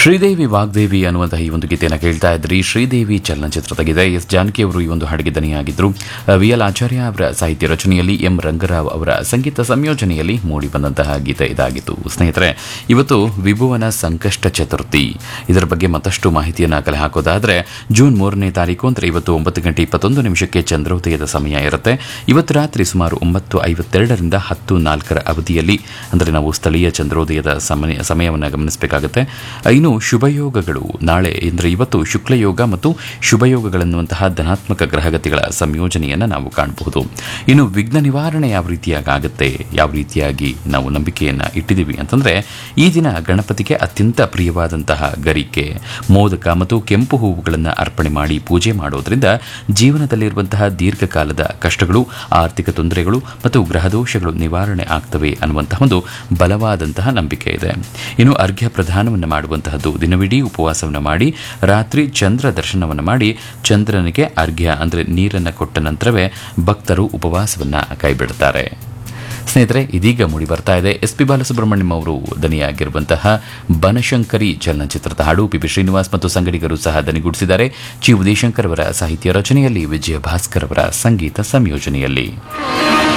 ಶ್ರೀದೇವಿ ವಾಗ್ದೇವಿ ಅನ್ನುವಂತಹ ಈ ಒಂದು ಗೀತೆಯನ್ನು ಕೇಳ್ತಾ ಇದ್ರಿ ಶ್ರೀದೇವಿ ಚಲನಚಿತ್ರದ ಗೀತೆ ಎಸ್ ಜಾನಕಿ ಅವರು ಈ ಒಂದು ಹಾಡಿಗೆ ದನಿಯಾಗಿದ್ದರು ವಿ ಎಲ್ ಆಚಾರ್ಯ ಅವರ ಸಾಹಿತ್ಯ ರಚನೆಯಲ್ಲಿ ಎಂ ರಂಗರಾವ್ ಅವರ ಸಂಗೀತ ಸಂಯೋಜನೆಯಲ್ಲಿ ಮೂಡಿಬಂದಂತಹ ಗೀತೆ ಇದಾಗಿತ್ತು ಸ್ನೇಹಿತರೆ ಇವತ್ತು ವಿಭುವನ ಸಂಕಷ್ಟ ಚತುರ್ಥಿ ಇದರ ಬಗ್ಗೆ ಮತ್ತಷ್ಟು ಮಾಹಿತಿಯನ್ನು ಕಲೆ ಹಾಕೋದಾದ್ರೆ ಜೂನ್ ಮೂರನೇ ತಾರೀಕು ಅಂದರೆ ಇವತ್ತು ಒಂಬತ್ತು ಗಂಟೆ ಇಪ್ಪತ್ತೊಂದು ನಿಮಿಷಕ್ಕೆ ಚಂದ್ರೋದಯದ ಸಮಯ ಇರುತ್ತೆ ಇವತ್ತು ರಾತ್ರಿ ಸುಮಾರು ಒಂಬತ್ತು ಐವತ್ತೆರಡರಿಂದ ಹತ್ತು ನಾಲ್ಕರ ಅವಧಿಯಲ್ಲಿ ಅಂದರೆ ನಾವು ಸ್ಥಳೀಯ ಚಂದ್ರೋದಯದ ಸಮಯ ಸಮಯವನ್ನು ಗಮನಿಸಬೇಕಾಗುತ್ತೆ ಇನ್ನು ಶುಭಯೋಗಗಳು ನಾಳೆ ಅಂದರೆ ಇವತ್ತು ಶುಕ್ಲಯೋಗ ಮತ್ತು ಶುಭಯೋಗಗಳನ್ನುವಂತಹ ಧನಾತ್ಮಕ ಗ್ರಹಗತಿಗಳ ಸಂಯೋಜನೆಯನ್ನು ನಾವು ಕಾಣಬಹುದು ಇನ್ನು ವಿಘ್ನ ನಿವಾರಣೆ ಯಾವ ರೀತಿಯಾಗಿ ಆಗುತ್ತೆ ಯಾವ ರೀತಿಯಾಗಿ ನಾವು ನಂಬಿಕೆಯನ್ನು ಇಟ್ಟಿದ್ದೀವಿ ಅಂತಂದರೆ ಈ ದಿನ ಗಣಪತಿಗೆ ಅತ್ಯಂತ ಪ್ರಿಯವಾದಂತಹ ಗರಿಕೆ ಮೋದಕ ಮತ್ತು ಕೆಂಪು ಹೂವುಗಳನ್ನು ಅರ್ಪಣೆ ಮಾಡಿ ಪೂಜೆ ಮಾಡೋದ್ರಿಂದ ಜೀವನದಲ್ಲಿರುವಂತಹ ದೀರ್ಘಕಾಲದ ಕಷ್ಟಗಳು ಆರ್ಥಿಕ ತೊಂದರೆಗಳು ಮತ್ತು ಗ್ರಹದೋಷಗಳು ನಿವಾರಣೆ ಆಗ್ತವೆ ಅನ್ನುವಂತಹ ಒಂದು ಬಲವಾದಂತಹ ನಂಬಿಕೆ ಇದೆ ಇನ್ನು ಅರ್ಘ್ಯ ಪ್ರದಾನವನ್ನು ಮಾಡುವಂತಹದ್ದು ದಿನವಿಡೀ ಉಪವಾಸವನ್ನು ಮಾಡಿ ರಾತ್ರಿ ಚಂದ್ರ ದರ್ಶನವನ್ನು ಮಾಡಿ ಚಂದ್ರನಿಗೆ ಅರ್ಘ್ಯ ಅಂದರೆ ನೀರನ್ನು ಕೊಟ್ಟ ನಂತರವೇ ಭಕ್ತರು ಉಪವಾಸವನ್ನು ಕೈಬಿಡುತ್ತಾರೆ ಸ್ನೇಹಿತರೆ ಇದೀಗ ಮೂಡಿ ಬರ್ತಾ ಇದೆ ಎಸ್ ಪಿ ಬಾಲಸುಬ್ರಹ್ಮಣ್ಯಂ ಅವರು ದನಿಯಾಗಿರುವಂತಹ ಬನಶಂಕರಿ ಚಲನಚಿತ್ರದ ಹಾಡು ಪಿ ಪಿ ಶ್ರೀನಿವಾಸ್ ಮತ್ತು ಸಂಗಡಿಗರು ಸಹ ದನಿಗೂಡಿಸಿದ್ದಾರೆ ಚಿ ಉದಯಶಂಕರ್ ಅವರ ಸಾಹಿತ್ಯ ರಚನೆಯಲ್ಲಿ ವಿಜಯ ಭಾಸ್ಕರ್ ಅವರ ಸಂಗೀತ ಸಂಯೋಜನೆಯಲ್ಲಿ